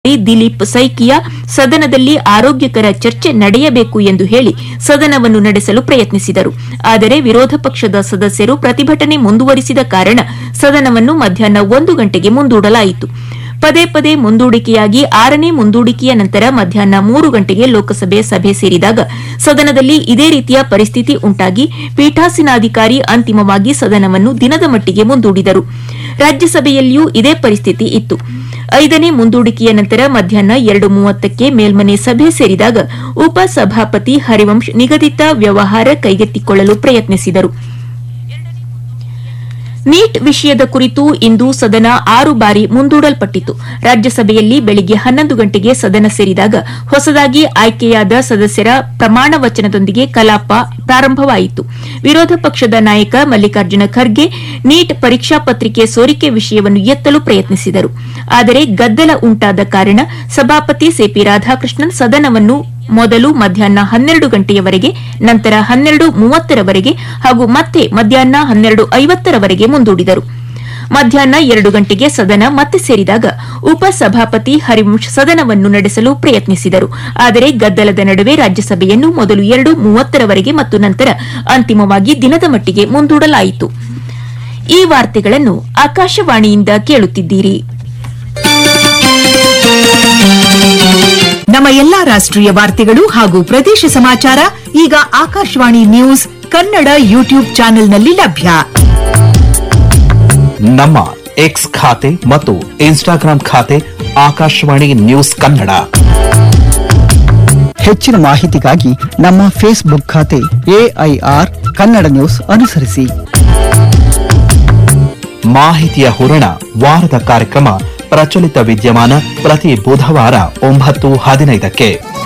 ದಿಲೀಪ್ ಸೈಕಿಯಾ ಸದನದಲ್ಲಿ ಆರೋಗ್ಯಕರ ಚರ್ಚೆ ನಡೆಯಬೇಕು ಎಂದು ಹೇಳಿ ಸದನವನ್ನು ನಡೆಸಲು ಪ್ರಯತ್ನಿಸಿದರು ಆದರೆ ವಿರೋಧ ಪಕ್ಷದ ಸದಸ್ಯರು ಪ್ರತಿಭಟನೆ ಮುಂದುವರಿಸಿದ ಕಾರಣ ಸದನವನ್ನು ಮಧ್ಯಾಹ್ನ ಒಂದು ಗಂಟೆಗೆ ಮುಂದೂಡಲಾಯಿತು ಪದೇ ಪದೇ ಮುಂದೂಡಿಕೆಯಾಗಿ ಆರನೇ ಮುಂದೂಡಿಕೆಯ ನಂತರ ಮಧ್ಯಾಹ್ನ ಮೂರು ಗಂಟೆಗೆ ಲೋಕಸಭೆ ಸಭೆ ಸೇರಿದಾಗ ಸದನದಲ್ಲಿ ಇದೇ ರೀತಿಯ ಪರಿಸ್ಥಿತಿ ಉಂಟಾಗಿ ಪೀಠಾಸೀನಾಧಿಕಾರಿ ಅಂತಿಮವಾಗಿ ಸದನವನ್ನು ದಿನದ ಮಟ್ಟಿಗೆ ಮುಂದೂಡಿದರು ರಾಜ್ಯಸಭೆಯಲ್ಲಿಯೂ ಇದೇ ಪರಿಸ್ಥಿತಿ ಇತ್ತು ಐದನೇ ಮುಂದೂಡಿಕೆಯ ನಂತರ ಮಧ್ಯಾಹ್ನ ಎರಡು ಮೂವತ್ತಕ್ಕೆ ಮೇಲ್ಮನೆ ಸಭೆ ಸೇರಿದಾಗ ಉಪಸಭಾಪತಿ ಹರಿವಂಶ್ ನಿಗದಿತ ವ್ಯವಹಾರ ಕೈಗೆತ್ತಿಕೊಳ್ಳಲು ಪ್ರಯತ್ನಿಸಿದರು ನೀಟ್ ವಿಷಯದ ಕುರಿತು ಇಂದು ಸದನ ಆರು ಬಾರಿ ಮುಂದೂಡಲ್ಪಟ್ಟಿತು ರಾಜ್ಯಸಭೆಯಲ್ಲಿ ಬೆಳಿಗ್ಗೆ ಹನ್ನೊಂದು ಗಂಟೆಗೆ ಸದನ ಸೇರಿದಾಗ ಹೊಸದಾಗಿ ಆಯ್ಕೆಯಾದ ಸದಸ್ಯರ ಪ್ರಮಾಣ ವಚನದೊಂದಿಗೆ ಕಲಾಪ ಪ್ರಾರಂಭವಾಯಿತು ವಿರೋಧ ಪಕ್ಷದ ನಾಯಕ ಮಲ್ಲಿಕಾರ್ಜುನ ಖರ್ಗೆ ನೀಟ್ ಪರೀಕ್ಷಾ ಪತ್ರಿಕೆ ಸೋರಿಕೆ ವಿಷಯವನ್ನು ಎತ್ತಲು ಪ್ರಯತ್ನಿಸಿದರು ಆದರೆ ಗದ್ದಲ ಉಂಟಾದ ಕಾರಣ ಸಭಾಪತಿ ಸಿಪಿ ರಾಧಾಕೃಷ್ಣನ್ ಸದನವನ್ನು ಮೊದಲು ಮಧ್ಯಾಹ್ನ ಹನ್ನೆರಡು ಗಂಟೆಯವರೆಗೆ ನಂತರ ಹನ್ನೆರಡು ಮೂವತ್ತರವರೆಗೆ ಹಾಗೂ ಮತ್ತೆ ಮಧ್ಯಾಹ್ನ ಹನ್ನೆರಡು ಐವತ್ತರವರೆಗೆ ಮುಂದೂಡಿದರು ಮಧ್ಯಾಹ್ನ ಎರಡು ಗಂಟೆಗೆ ಸದನ ಮತ್ತೆ ಸೇರಿದಾಗ ಉಪಸಭಾಪತಿ ಹರಿವಂಶ್ ಸದನವನ್ನು ನಡೆಸಲು ಪ್ರಯತ್ನಿಸಿದರು ಆದರೆ ಗದ್ದಲದ ನಡುವೆ ರಾಜ್ಯಸಭೆಯನ್ನು ಮೊದಲು ಎರಡು ಮೂವತ್ತರವರೆಗೆ ಮತ್ತು ನಂತರ ಅಂತಿಮವಾಗಿ ದಿನದ ಮಟ್ಟಿಗೆ ಮುಂದೂಡಲಾಯಿತು ಈ ವಾರ್ತೆಗಳನ್ನು ಆಕಾಶವಾಣಿಯಿಂದ ಕೇಳುತ್ತಿದ್ದೀರಿ ನಮ್ಮ ಎಲ್ಲಾ ರಾಷ್ಟ್ರೀಯ ವಾರ್ತೆಗಳು ಹಾಗೂ ಪ್ರದೇಶ ಸಮಾಚಾರ ಈಗ ಆಕಾಶವಾಣಿ ನ್ಯೂಸ್ ಕನ್ನಡ ಯೂಟ್ಯೂಬ್ ಚಾನೆಲ್ನಲ್ಲಿ ಲಭ್ಯ ನಮ್ಮ ಎಕ್ಸ್ ಖಾತೆ ಮತ್ತು ಇನ್ಸ್ಟಾಗ್ರಾಂ ಖಾತೆ ಆಕಾಶವಾಣಿ ನ್ಯೂಸ್ ಕನ್ನಡ ಹೆಚ್ಚಿನ ಮಾಹಿತಿಗಾಗಿ ನಮ್ಮ ಫೇಸ್ಬುಕ್ ಖಾತೆ ಎಐಆರ್ ಕನ್ನಡ ನ್ಯೂಸ್ ಅನುಸರಿಸಿ ಮಾಹಿತಿಯ ಹೂರಣ ವಾರದ ಕಾರ್ಯಕ್ರಮ ಪ್ರಚಲಿತ ವಿದ್ಯಮಾನ ಪ್ರತಿ ಬುಧವಾರ ಒಂಬತ್ತು ಹದಿನೈದಕ್ಕೆ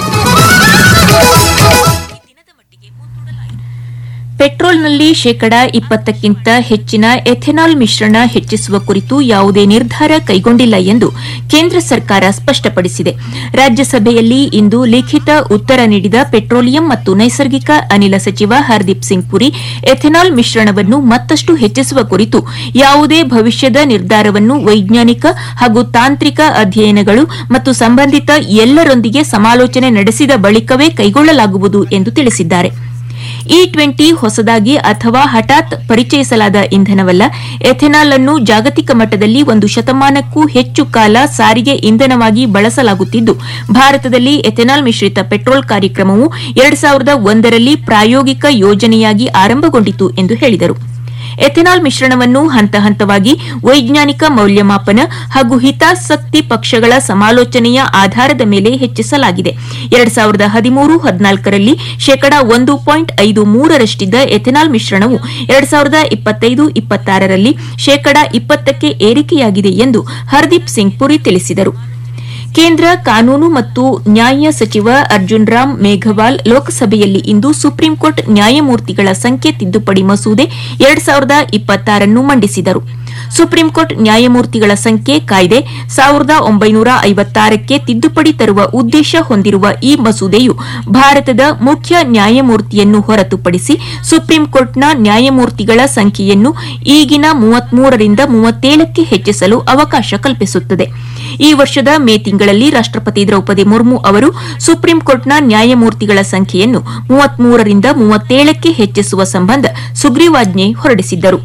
ಪೆಟ್ರೋಲ್ನಲ್ಲಿ ಶೇಕಡಾ ಇಪ್ಪತ್ತಕ್ಕಿಂತ ಹೆಚ್ಚಿನ ಎಥೆನಾಲ್ ಮಿಶ್ರಣ ಹೆಚ್ಚಿಸುವ ಕುರಿತು ಯಾವುದೇ ನಿರ್ಧಾರ ಕೈಗೊಂಡಿಲ್ಲ ಎಂದು ಕೇಂದ್ರ ಸರ್ಕಾರ ಸ್ಪಷ್ಟಪಡಿಸಿದೆ ರಾಜ್ಯಸಭೆಯಲ್ಲಿ ಇಂದು ಲಿಖಿತ ಉತ್ತರ ನೀಡಿದ ಪೆಟ್ರೋಲಿಯಂ ಮತ್ತು ನೈಸರ್ಗಿಕ ಅನಿಲ ಸಚಿವ ಹರ್ದೀಪ್ ಸಿಂಗ್ ಪುರಿ ಎಥೆನಾಲ್ ಮಿಶ್ರಣವನ್ನು ಮತ್ತಷ್ಟು ಹೆಚ್ಚಿಸುವ ಕುರಿತು ಯಾವುದೇ ಭವಿಷ್ಯದ ನಿರ್ಧಾರವನ್ನು ವೈಜ್ಞಾನಿಕ ಹಾಗೂ ತಾಂತ್ರಿಕ ಅಧ್ಯಯನಗಳು ಮತ್ತು ಸಂಬಂಧಿತ ಎಲ್ಲರೊಂದಿಗೆ ಸಮಾಲೋಚನೆ ನಡೆಸಿದ ಬಳಿಕವೇ ಕೈಗೊಳ್ಳಲಾಗುವುದು ಎಂದು ತಿಳಿಸಿದ್ದಾರೆ ಇ ಟ್ವೆಂಟಿ ಹೊಸದಾಗಿ ಅಥವಾ ಹಠಾತ್ ಪರಿಚಯಿಸಲಾದ ಇಂಧನವಲ್ಲ ಎಥೆನಾಲ್ ಅನ್ನು ಜಾಗತಿಕ ಮಟ್ಟದಲ್ಲಿ ಒಂದು ಶತಮಾನಕ್ಕೂ ಹೆಚ್ಚು ಕಾಲ ಸಾರಿಗೆ ಇಂಧನವಾಗಿ ಬಳಸಲಾಗುತ್ತಿದ್ದು ಭಾರತದಲ್ಲಿ ಎಥೆನಾಲ್ ಮಿಶ್ರಿತ ಪೆಟ್ರೋಲ್ ಕಾರ್ಯಕ್ರಮವು ಎರಡು ಸಾವಿರದ ಒಂದರಲ್ಲಿ ಪ್ರಾಯೋಗಿಕ ಯೋಜನೆಯಾಗಿ ಆರಂಭಗೊಂಡಿತು ಎಂದು ಹೇಳಿದರು ಎಥೆನಾಲ್ ಮಿಶ್ರಣವನ್ನು ಹಂತ ಹಂತವಾಗಿ ವೈಜ್ಞಾನಿಕ ಮೌಲ್ಯಮಾಪನ ಹಾಗೂ ಹಿತಾಸಕ್ತಿ ಪಕ್ಷಗಳ ಸಮಾಲೋಚನೆಯ ಆಧಾರದ ಮೇಲೆ ಹೆಚ್ಚಿಸಲಾಗಿದೆ ಎರಡು ಸಾವಿರದ ಹದಿಮೂರು ಹದಿನಾಲ್ಕರಲ್ಲಿ ಶೇಕಡಾ ಒಂದು ಪಾಯಿಂಟ್ ಐದು ಮೂರರಷ್ಟಿದ್ದ ಎಥೆನಾಲ್ ಮಿಶ್ರಣವು ಎರಡು ಸಾವಿರದ ಇಪ್ಪತ್ತೈದು ಇಪ್ಪತ್ತಾರರಲ್ಲಿ ಶೇಕಡಾ ಇಪ್ಪತ್ತಕ್ಕೆ ಏರಿಕೆಯಾಗಿದೆ ಎಂದು ಹರ್ದೀಪ್ ಸಿಂಗ್ ಪುರಿ ತಿಳಿಸಿದರು ಕೇಂದ್ರ ಕಾನೂನು ಮತ್ತು ನ್ಯಾಯ ಸಚಿವ ಅರ್ಜುನ್ ರಾಮ್ ಮೇಘವಾಲ್ ಲೋಕಸಭೆಯಲ್ಲಿ ಇಂದು ಸುಪ್ರೀಂಕೋರ್ಟ್ ನ್ಯಾಯಮೂರ್ತಿಗಳ ಸಂಖ್ಯೆ ತಿದ್ದುಪಡಿ ಮಸೂದೆ ಎರಡು ಸಾವಿರದ ಇಪ್ಪತ್ತಾರನ್ನು ಮಂಡಿಸಿದರು ಸುಪ್ರೀಂಕೋರ್ಟ್ ನ್ಯಾಯಮೂರ್ತಿಗಳ ಸಂಖ್ಯೆ ಕಾಯ್ದೆ ಸಾವಿರದ ಒಂಬೈನೂರ ಐವತ್ತಾರಕ್ಕೆ ತಿದ್ದುಪಡಿ ತರುವ ಉದ್ದೇಶ ಹೊಂದಿರುವ ಈ ಮಸೂದೆಯು ಭಾರತದ ಮುಖ್ಯ ನ್ಯಾಯಮೂರ್ತಿಯನ್ನು ಹೊರತುಪಡಿಸಿ ಸುಪ್ರೀಂಕೋರ್ಟ್ನ ನ್ಯಾಯಮೂರ್ತಿಗಳ ಸಂಖ್ಯೆಯನ್ನು ಈಗಿನ ಮೂವತ್ಮೂರರಿಂದ ಮೂವತ್ತೇಳಕ್ಕೆ ಹೆಚ್ಚಿಸಲು ಅವಕಾಶ ಕಲ್ಪಿಸುತ್ತದೆ ಈ ವರ್ಷದ ಮೇ ತಿಂಗಳಲ್ಲಿ ರಾಷ್ಟಪತಿ ದ್ರೌಪದಿ ಮುರ್ಮು ಅವರು ಸುಪ್ರೀಂಕೋರ್ಟ್ನ ನ್ಯಾಯಮೂರ್ತಿಗಳ ಸಂಖ್ಯೆಯನ್ನು ಮೂವತ್ಮೂರರಿಂದ ಮೂವತ್ತೇಳಕ್ಕೆ ಹೆಚ್ಚಿಸುವ ಸಂಬಂಧ ಸುಗ್ರೀವಾಜ್ಞೆ ಹೊರಡಿಸಿದ್ದರು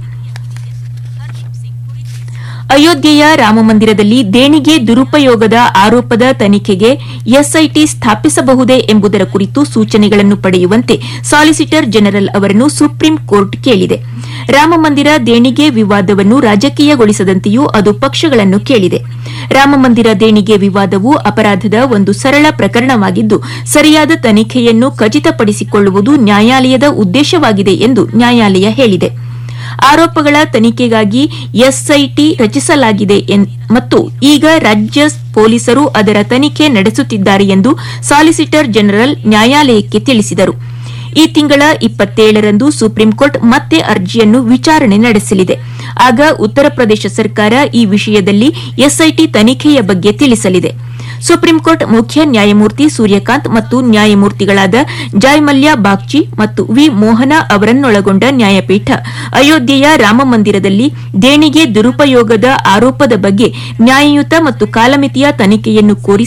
ಅಯೋಧ್ಯೆಯ ರಾಮಮಂದಿರದಲ್ಲಿ ದೇಣಿಗೆ ದುರುಪಯೋಗದ ಆರೋಪದ ತನಿಖೆಗೆ ಎಸ್ಐಟಿ ಸ್ಥಾಪಿಸಬಹುದೇ ಎಂಬುದರ ಕುರಿತು ಸೂಚನೆಗಳನ್ನು ಪಡೆಯುವಂತೆ ಸಾಲಿಸಿಟರ್ ಜನರಲ್ ಅವರನ್ನು ಸುಪ್ರೀಂ ಕೋರ್ಟ್ ಕೇಳಿದೆ ರಾಮಮಂದಿರ ದೇಣಿಗೆ ವಿವಾದವನ್ನು ರಾಜಕೀಯಗೊಳಿಸದಂತೆಯೂ ಅದು ಪಕ್ಷಗಳನ್ನು ಕೇಳಿದೆ ರಾಮಮಂದಿರ ದೇಣಿಗೆ ವಿವಾದವು ಅಪರಾಧದ ಒಂದು ಸರಳ ಪ್ರಕರಣವಾಗಿದ್ದು ಸರಿಯಾದ ತನಿಖೆಯನ್ನು ಖಚಿತಪಡಿಸಿಕೊಳ್ಳುವುದು ನ್ಯಾಯಾಲಯದ ಉದ್ದೇಶವಾಗಿದೆ ಎಂದು ನ್ಯಾಯಾಲಯ ಹೇಳಿದೆ ಆರೋಪಗಳ ತನಿಖೆಗಾಗಿ ಎಸ್ಐಟಿ ರಚಿಸಲಾಗಿದೆ ಮತ್ತು ಈಗ ರಾಜ್ಯ ಪೊಲೀಸರು ಅದರ ತನಿಖೆ ನಡೆಸುತ್ತಿದ್ದಾರೆ ಎಂದು ಸಾಲಿಸಿಟರ್ ಜನರಲ್ ನ್ಯಾಯಾಲಯಕ್ಕೆ ತಿಳಿಸಿದರು ಈ ತಿಂಗಳ ಇಪ್ಪತ್ತೇಳರಂದು ಸುಪ್ರೀಂಕೋರ್ಟ್ ಮತ್ತೆ ಅರ್ಜಿಯನ್ನು ವಿಚಾರಣೆ ನಡೆಸಲಿದೆ ಆಗ ಉತ್ತರ ಪ್ರದೇಶ ಸರ್ಕಾರ ಈ ವಿಷಯದಲ್ಲಿ ಎಸ್ಐಟಿ ತನಿಖೆಯ ಬಗ್ಗೆ ತಿಳಿಸಲಿದೆ ಸುಪ್ರೀಂಕೋರ್ಟ್ ಮುಖ್ಯ ನ್ಯಾಯಮೂರ್ತಿ ಸೂರ್ಯಕಾಂತ್ ಮತ್ತು ನ್ಯಾಯಮೂರ್ತಿಗಳಾದ ಜಯ್ ಮಲ್ಯ ಬಾಗ್ಚಿ ಮತ್ತು ವಿ ಮೋಹನ ಅವರನ್ನೊಳಗೊಂಡ ನ್ಯಾಯಪೀಠ ಅಯೋಧ್ಯೆಯ ರಾಮಮಂದಿರದಲ್ಲಿ ದೇಣಿಗೆ ದುರುಪಯೋಗದ ಆರೋಪದ ಬಗ್ಗೆ ನ್ಯಾಯಯುತ ಮತ್ತು ಕಾಲಮಿತಿಯ ತನಿಖೆಯನ್ನು ಕೋರಿ